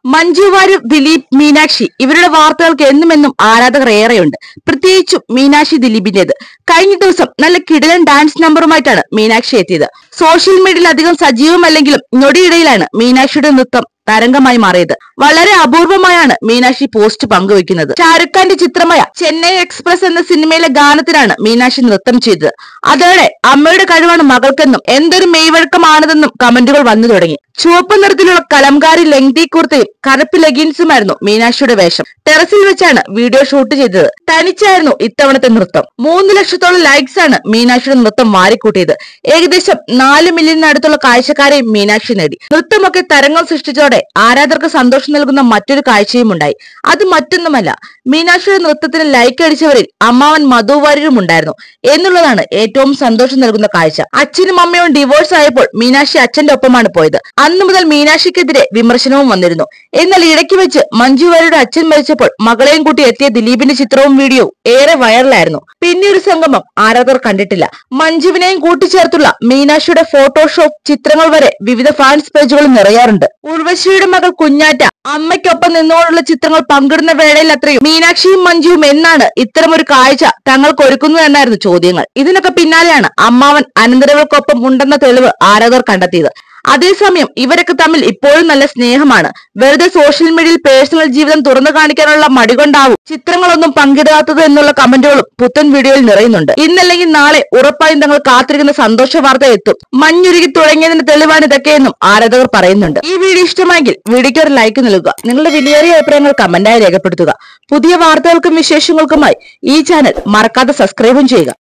മഞ്ജു വാര്യർ ദിലീപ് മീനാക്ഷി ഇവരുടെ വാർത്തകൾക്ക് എന്നും എന്നും ആരാധകർ ഏറെയുണ്ട് പ്രത്യേകിച്ചും മീനാക്ഷി ദിലീപിന്റേത് കഴിഞ്ഞ ദിവസം നല്ല കിടിലൻ ഡാൻസ് നമ്പറുമായിട്ടാണ് മീനാക്ഷി എത്തിയത് സോഷ്യൽ മീഡിയയിൽ അധികം സജീവമല്ലെങ്കിലും ഞൊടിയിടയിലാണ് മീനാക്ഷിയുടെ നൃത്തം തരംഗമായി മാറിയത് വളരെ അപൂർവമായാണ് മീനാക്ഷി പോസ്റ്റ് പങ്കുവെക്കുന്നത് ഷാരുഖ് ഖാന്റെ ചിത്രമായ ചെന്നൈ എക്സ്പ്രസ് എന്ന സിനിമയിലെ ഗാനത്തിനാണ് മീനാക്ഷി നൃത്തം ചെയ്തത് അതോടെ അമ്മയുടെ കഴിവാണ് മകൾക്കെന്നും എന്തൊരു മെയ്വഴക്കമാണതെന്നും കമന്റുകൾ വന്നു തുടങ്ങി ചുവപ്പ് നിറത്തിലുള്ള കലംകാരി ലെങ്തി കുർത്തയും കറുപ്പ് ലെഗിൻസുമായിരുന്നു മീനാക്ഷിയുടെ വേഷം ടെറസിൽ വെച്ചാണ് വീഡിയോ ഷൂട്ട് ചെയ്തത് തനിച്ചായിരുന്നു ഇത്തവണത്തെ നൃത്തം മൂന്ന് ലക്ഷത്തോളം ലൈക്സ് ആണ് മീനാക്ഷിയുടെ നൃത്തം വാരിക്കൂട്ടിയത് ഏകദേശം നാല് മില്യണിനടുത്തുള്ള കാഴ്ചക്കാരെയും മീനാക്ഷി നേടി നൃത്തമൊക്കെ തരംഗം സൃഷ്ടിച്ചതോടെ ആരാധകർക്ക് സന്തോഷം നൽകുന്ന മറ്റൊരു കാഴ്ചയും ഉണ്ടായി അത് മറ്റൊന്നുമല്ല മീനാക്ഷിയുടെ നൃത്തത്തിന് ലൈക്ക് അടിച്ചവരിൽ അമ്മാവൻ മധു വാര്യരും ഉണ്ടായിരുന്നു എന്നുള്ളതാണ് ഏറ്റവും സന്തോഷം നൽകുന്ന കാഴ്ച അച്ഛനും അമ്മയും ഡിവോഴ്സ് ആയപ്പോൾ മീനാക്ഷി അച്ഛന്റെ ഒപ്പമാണ് പോയത് അന്നു മുതൽ മീനാക്ഷിക്കെതിരെ വിമർശനവും വന്നിരുന്നു എന്നാൽ ഇടയ്ക്ക് വെച്ച് മഞ്ജു വാര്യരുടെ അച്ഛൻ മരിച്ചപ്പോൾ മകളെയും കൂട്ടി എത്തിയ ദിലീപിന്റെ ചിത്രവും വീഡിയോവും ഏറെ വൈറലായിരുന്നു പിന്നെ ഒരു സംഗമം ആരാധകർ കണ്ടിട്ടില്ല മഞ്ജുവിനെയും കൂട്ടിച്ചേർത്തുള്ള മീനാക്ഷിയുടെ ഫോട്ടോഷോപ്പ് ചിത്രങ്ങൾ വരെ വിവിധ ഫാൻസ് പേജുകളിൽ നിറയാറുണ്ട് ഉർവശിയുടെ മകൾ കുഞ്ഞാറ്റ അമ്മയ്ക്കൊപ്പം നിന്നുകൊണ്ടുള്ള ചിത്രങ്ങൾ പങ്കിടുന്ന വേളയിൽ അത്രയും മീനാക്ഷിയും മഞ്ജുവും എന്നാണ് ഇത്തരമൊരു കാഴ്ച തങ്ങൾക്ക് ഒരുക്കുന്നത് എന്നായിരുന്നു ചോദ്യങ്ങൾ ഇതിനൊക്കെ പിന്നാലെയാണ് അമ്മാവൻ അനന്തരവൾക്കൊപ്പം ഉണ്ടെന്ന തെളിവ് ആരാധകർ കണ്ടെത്തിയത് അതേസമയം ഇവരൊക്കെ തമ്മിൽ ഇപ്പോഴും നല്ല സ്നേഹമാണ് വെറുതെ സോഷ്യൽ മീഡിയയിൽ പേഴ്സണൽ ജീവിതം തുറന്നു കാണിക്കാനുള്ള മടി കൊണ്ടാവും ചിത്രങ്ങളൊന്നും പങ്കിടാത്തത് എന്നുള്ള കമന്റുകളും പുത്തൻ വീഡിയോയിൽ നിറയുന്നുണ്ട് ഇന്നല്ലെങ്കിൽ നാളെ ഉറപ്പായും തങ്ങൾ കാത്തിരിക്കുന്ന സന്തോഷ വാർത്ത എത്തും മഞ്ഞുരുകി തുടങ്ങിയതിന്റെ തെളിവാണ് ഇതൊക്കെയെന്നും ആരാധകർ പറയുന്നുണ്ട് ഈ വീഡിയോ ഇഷ്ടമായെങ്കിൽ വീഡിയോയ്ക്ക് ഒരു ലൈക്ക് നൽകുക നിങ്ങളുടെ വിലയേറിയ അഭിപ്രായങ്ങൾ കമന്റായി രേഖപ്പെടുത്തുക പുതിയ വാർത്തകൾക്കും വിശേഷങ്ങൾക്കുമായി ഈ ചാനൽ മറക്കാതെ സബ്സ്ക്രൈബും ചെയ്യുക